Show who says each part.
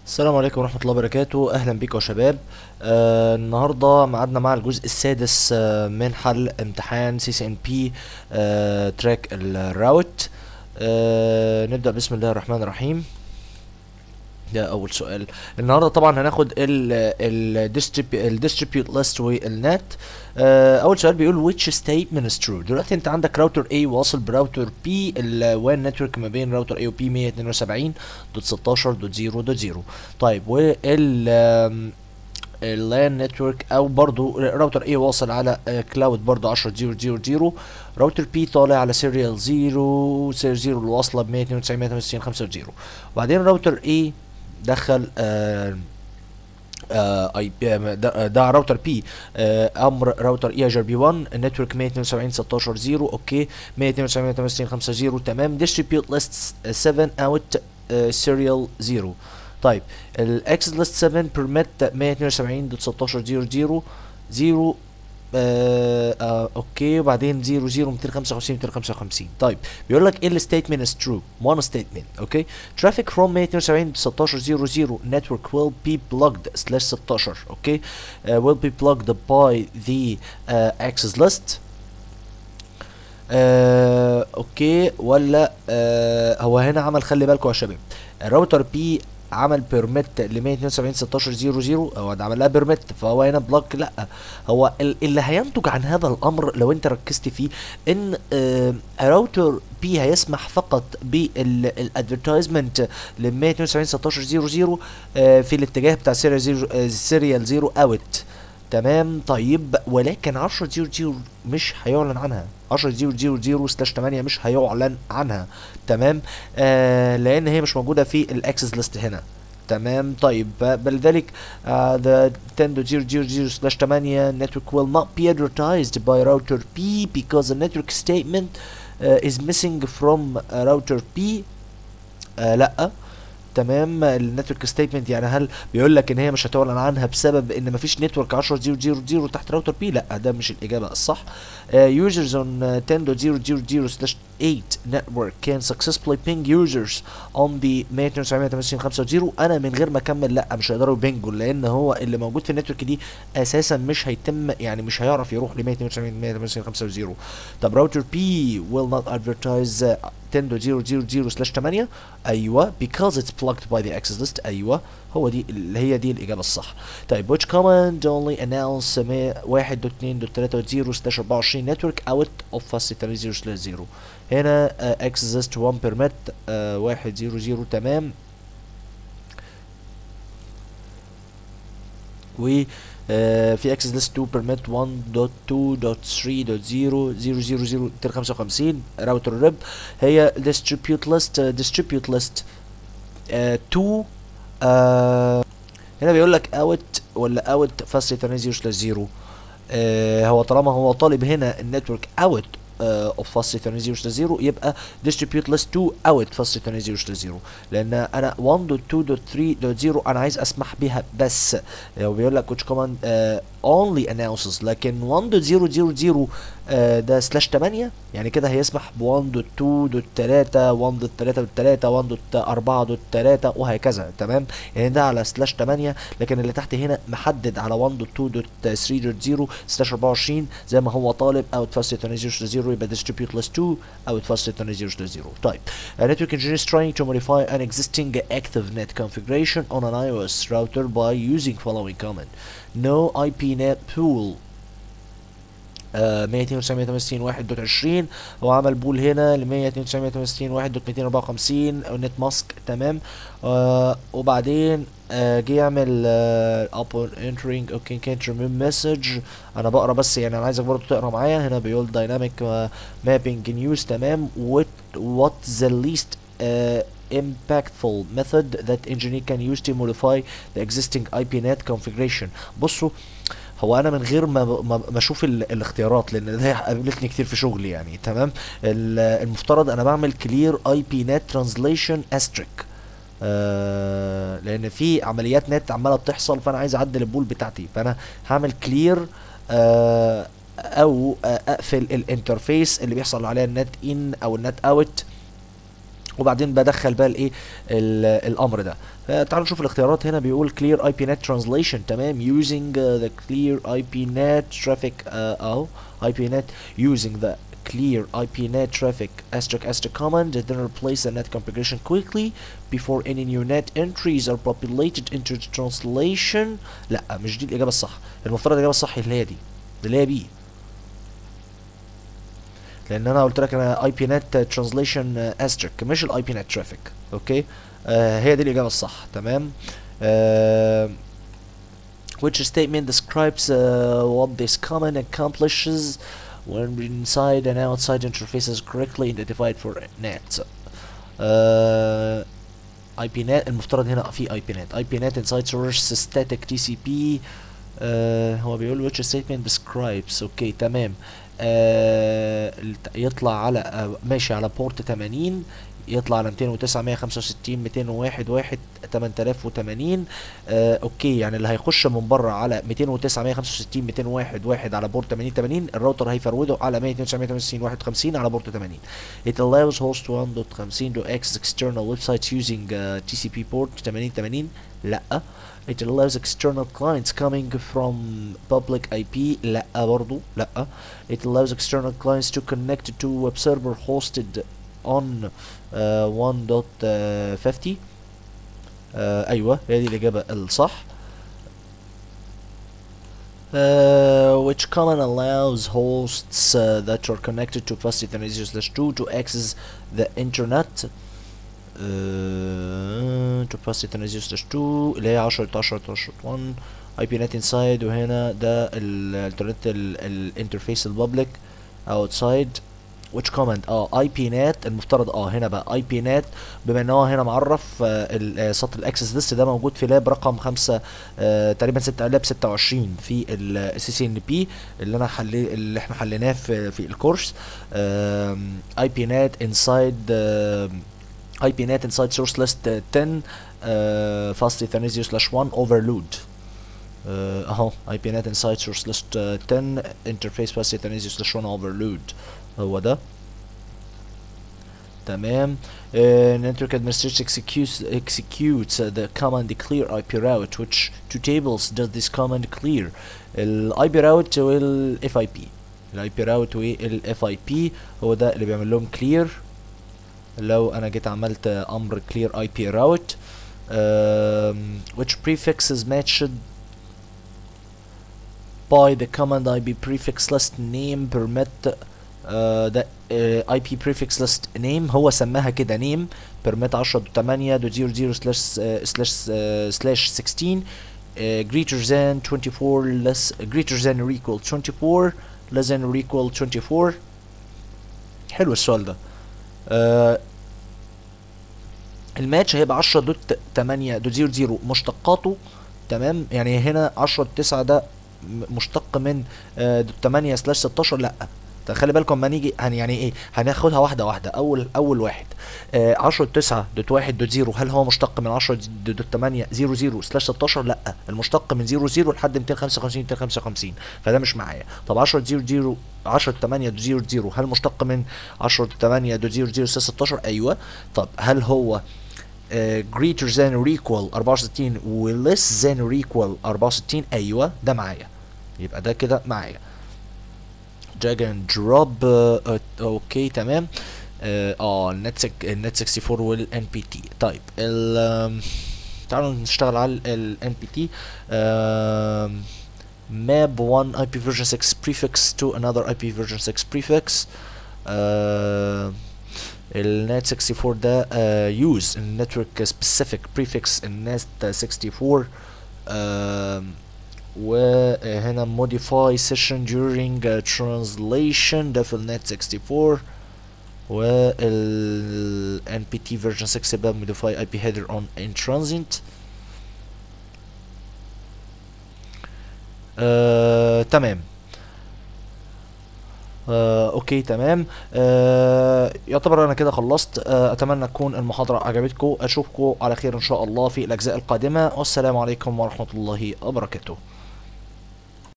Speaker 1: السلام عليكم ورحمة الله وبركاته أهلا بكم يا شباب آه النهاردة معادنا مع الجزء السادس آه من حل امتحان سي سي ان بي تراك الراوت آه نبدأ بسم الله الرحمن الرحيم ده أول سؤال النهاردة طبعا هناخد ال الديستريبيوت ليست والنت آه أول سؤال بيقول which statement is true دلوقتي أنت عندك راوتر A واصل براوتر B الوان نتورك ما بين راوتر A و B 172.16.0.0 طيب وال آم، اللان نتورك او برضو راوتر A واصل على كلاود برضو 10.0.0.0 راوتر B طالع على سيريال 0 سيريال 0 اللي واصله ب 192.168.5.0 وبعدين راوتر A دخل آه آه اي بي ده, ده راوتر بي آه امر راوتر اي اجر بي 1 النتورك 172 16 0 اوكي 192 0 تمام ديستريبيوت ليست 7 اوت سيريال 0 طيب الاكسس ليست 7 بيرميت 172 16 0 0 آه آه اوكي وبعدين 0 0 255 255 طيب بيقول لك ايه الستيتمنت از ترو one statement اوكي traffic from 172 16 00 network will be plugged slash 16 اوكي uh, will be plugged by the uh, access list آه اوكي ولا آه هو هنا عمل خلي بالكم يا شباب الراوتر بي عمل بيرميت ل 172 16 00 هو ده عمل لها بيرميت فهو هنا بلوك لا هو ال- اللي هينتج عن هذا الامر لو انت ركزت فيه ان آه راوتر بي هيسمح فقط بالادفرتايزمنت ل 172 16 00 آه في الاتجاه بتاع سيريال 0 سيريال 0 اوت تمام طيب ولكن 10 0 0 مش هيعلن عنها 10 0 0 0 سلاش 8 مش هيعلن عنها تمام آه لان هي مش موجوده في الاكسس ليست هنا تمام طيب ب- بل uh, the 10.0.0 slash 8 network will not be advertised by router B because the network statement uh, is missing from uh, router B آه لا تمام النتورك ستيتمنت يعني هل بيقول لك ان هي مش هتعلن عنها بسبب ان مفيش نتورك 10.0.0.0 تحت راوتر بي لا ده مش الاجابه الصح يوزرز اون 10.0.0/8 network can successfully ping users on the 192.168.5.0 انا من غير ما اكمل لا مش هيقدروا يبنجوا لان هو اللي موجود في النتورك دي اساسا مش هيتم يعني مش هيعرف يروح ل 192.168.5.0 طب راوتر بي will not advertise uh, 10.0.0/8 ايوه because it's plugged by the access list ايوه هو دي اللي هي دي الاجابه الصح طيب which command only announce 1.2.3.0/24 network out of fast 0 هنا uh, access list 1 permit uh, 100 تمام و آه، في اكسس ليست 2 بيرميت 1.2.3.0.000 راوتر ريب هي distribute list distribute list 2 آه، هنا بيقول لك اوت ولا اوت فاست 0 آه، هو طالما هو طالب هنا النتورك اوت اوف فاست 0 يبقى distribute list 2 اوت فاست 0 لان انا 1.2.3.0 انا عايز اسمح بها بس هو بيقول لك which command uh, only announces لكن 1.0.0.0 uh, ده سلاش 8 يعني كده هيسمح ب 1.2.3 1.3.3 1.4.3 وهكذا تمام يعني ده على سلاش 8 لكن اللي تحت هنا محدد على 1.2.3.0 سلاش 24 زي ما هو طالب اوت فاست 0 يبقى distribute list 2 اوت فاست 0 طيب a network engineer is trying to modify an existing active net configuration on an iOS router by using following command no IPNet pool آه 192.168.1.20 هو عمل بول هنا ل 192.168.1.254 نت ماسك تمام آه وبعدين آه جه يعمل آه upon entering okay can't remove message انا بقرا بس يعني انا عايزك برضه تقرا معايا هنا بيقول dynamic uh, mapping news تمام what what the least uh, impactful method that engineer can use to modify the existing IPNet configuration بصوا هو انا من غير ما ما ما اشوف ال- الاختيارات لان ده قابلتني كتير في شغلي يعني تمام ال- المفترض انا بعمل كلير اي بي نت ترانزليشن استريك آه لان في عمليات نت عماله بتحصل فانا عايز اعدل البول بتاعتي فانا هعمل كلير آه او آه اقفل الانترفيس اللي بيحصل عليها النت ان او النت اوت وبعدين بدخل بقى الايه ال- الامر ده فتعالوا نشوف الاختيارات هنا بيقول clear IPNet translation تمام using uh, the clear IPNet traffic uh, اهو IPNet using the clear IPNet traffic asterisk asterisk command then replace the net configuration quickly before any new net entries are populated into the translation لا مش دي الإجابة الصح المفترض الإجابة الصح اللي هي دي اللي هي بي لان انا قلت لك انا اي بي نت ترانزليشن استريك مش الاي بي نت ترافيك اوكي آه هي دي الاجابه الصح تمام آه which statement describes uh, what this command accomplishes when inside and outside interfaces correctly identified for net uh, IPNet المفترض هنا في IPNet IPNet inside source static TCP آه هو بيقول which statement describes اوكي تمام آه الت- يطلع على آه ماشي على بورت 80 يطلع على 209 165 201 1 8080 آه اوكي يعني اللي هيخش من بره على 209 165 201 1 على بورت 8080 الراوتر هيفروده على 192 168 51 على بورت 80 It allows host 1.50 to access external websites using uh, TCP port 8080 لا It allows external clients coming from public IP لا برضو لا It allows external clients to connect to web server hosted on uh, 1.50 آه ايوه هي دي الاجابه الصح Uh, which command allows hosts uh, that are connected to fast Ethernet 2 to access the internet uh, to fast Ethernet 2 اللي هي 10 10 10 1 اي بي نت انسايد وهنا ده الانترنت الانترفيس البابليك اوتسايد which command اه اي بي نت المفترض اه هنا بقى اي بي نت بما ان هو هنا معرف آه ال- آه، سطر الاكسس ليست ده موجود في لاب رقم 5 آه تقريبا 6 لاب 26 في السي سي ان بي اللي انا حلي اللي احنا حليناه في في الكورس اي بي نت انسايد اي بي نت انسايد سورس ليست 10 فاست ايثرنت سلاش 1 اوفرلود اهو اي بي نت انسايد سورس ليست 10 انترفيس فاست ايثرنت سلاش 1 اوفرلود هو ده تمام uh, network administrator executes executes uh, the command clear IP route which two tables does this command clear ال IP route وال FIP ال IP route وال FIP هو ده اللي بيعمل لهم clear لو انا جيت عملت امر clear IP route um, which prefix is matched by the command IP prefix list name permit uh, the uh, IP prefix list name هو سماها كده name permit 10.8.00 slash uh, slash uh, slash 16 uh, greater than 24 less greater than or equal 24 less than or equal 24 حلو السؤال ده uh, الماتش هيبقى 10 دوت 8 دوت 00 مشتقاته تمام يعني هنا 10 9 ده م- مشتق من آه، دوت 8 سلاش 16 لا طب خلي بالكم اما نيجي هن يعني ايه هناخدها واحده واحده اول اول واحد آه 10 9 دوت 1 دوت 0 هل هو مشتق من 10 دوت 8 00 سلاش 16 لا المشتق من 00 لحد 255 255 فده مش معايا طب 10 0 10 8 دوت 0 0 هل مشتق من 10 8 دوت 0 0 سلاش 16 ايوه طب هل هو آه، greater than or equal 64 و less than or equal 64 ايوه ده معايا يبقى ده كده معايا drag and drop آه، آه، اوكي تمام اه آه، النت سك النت 64 والان بي تي طيب ال آم، تعالوا نشتغل على الان بي تي map one IP version 6 prefix to another IP version 6 prefix آه النت 64 ده uh, use النتورك specific prefix النت 64 آم، وهنا modify session during uh, translation ده في النت 64 وال NPT version 6 يبقى modify IP header on in transit آه، تمام آه، اوكي تمام آه، يعتبر انا كده خلصت آه، اتمنى تكون المحاضرة عجبتكم اشوفكم على خير ان شاء الله في الاجزاء القادمة والسلام عليكم ورحمة الله وبركاته